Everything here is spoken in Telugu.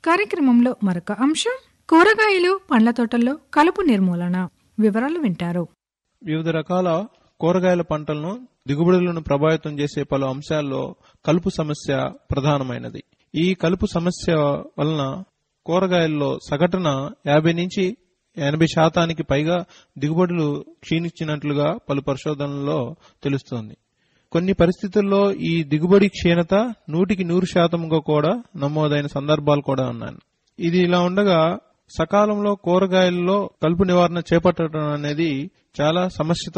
కార్యక్రమంలో మరొక అంశం కూరగాయలు పండ్ల తోటల్లో కలుపు నిర్మూలన వివరాలు వింటారు వివిధ రకాల కూరగాయల పంటలను దిగుబడులను ప్రభావితం చేసే పలు అంశాల్లో కలుపు సమస్య ప్రధానమైనది ఈ కలుపు సమస్య వలన కూరగాయల్లో సగటున యాభై నుంచి ఎనభై శాతానికి పైగా దిగుబడులు క్షీణించినట్లుగా పలు పరిశోధనల్లో తెలుస్తోంది కొన్ని పరిస్థితుల్లో ఈ దిగుబడి క్షీణత నూటికి నూరు శాతంగా కూడా నమోదైన సందర్భాలు కూడా ఉన్నాయి ఇది ఇలా ఉండగా సకాలంలో కూరగాయల్లో కలుపు నివారణ చేపట్టడం అనేది చాలా సమస్యతో